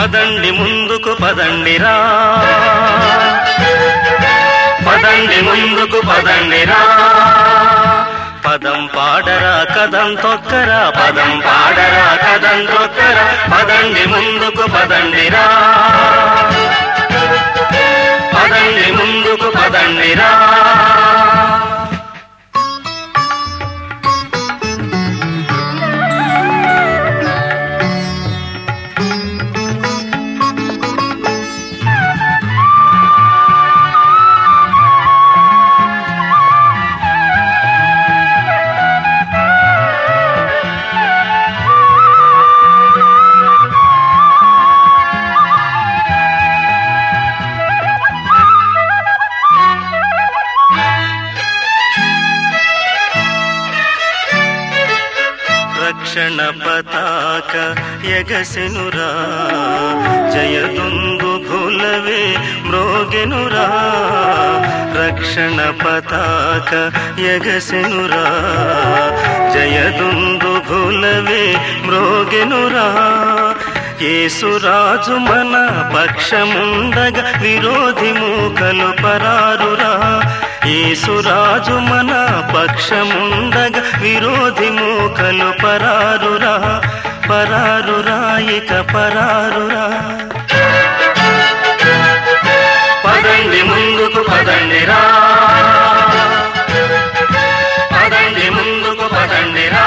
పదండి ముందుకు పదండిరా పదండి ముందుకు పదండిరా పదం పాడరా కదం తొక్కరా పదం పాడరా కదం తొక్కరా పదండి ముందుకు పదండిరా పదండి ముందుకు పదండిరా రక్షణ పతాక ఎగసెనురా జయదుందు భులవే మ్రోగెనురా రక్షణ పతాక ఎగసెనురా జయదుందు భులవే మ్రోగెనురా యేసురాజు మన పక్షముండగా విరోధి మూకలు పరారురా యేసురాజు మన పక్షముండగా విరోధి మూకలు పరారురా పరారురా ఇక పరారురా పదండి ముందుకు పదండిరా పదండి ముందుకు పదండిరా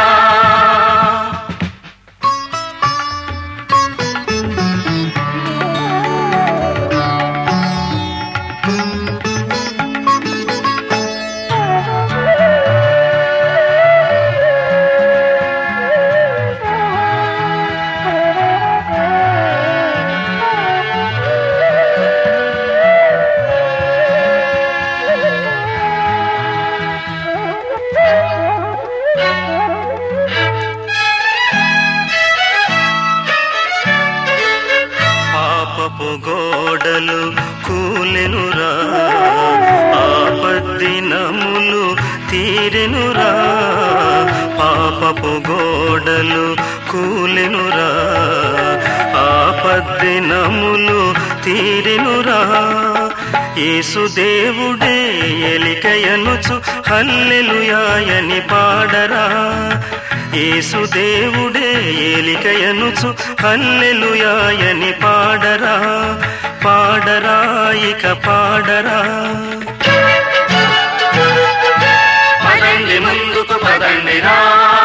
పాపపు గోడలు కూలెనురా ఆపద్దినములు తీరెనురా పాపపు గోడలు కూలెనురా ఆపద్దినములు తీరెనురా యేసుదేవుడే ఎలికయనుచు హల్లెలుయాయని పాడరా యేసుదేవుడే ఏలికయనుచు హల్లెలుయాయని పాడరా పాడరా ఇక పాడరా పదండి ముందుకు పదండిరా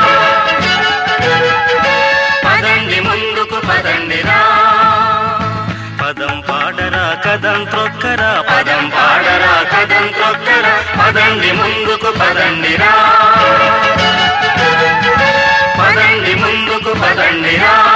పదండి ముందుకు పదండిరా పదం పాడరా కదం త్రొక్కరా పదం పాడరా కదం త్రొక్కరా పదండి ముందుకు పదండిరా పదండి ముందుకు పదండిరా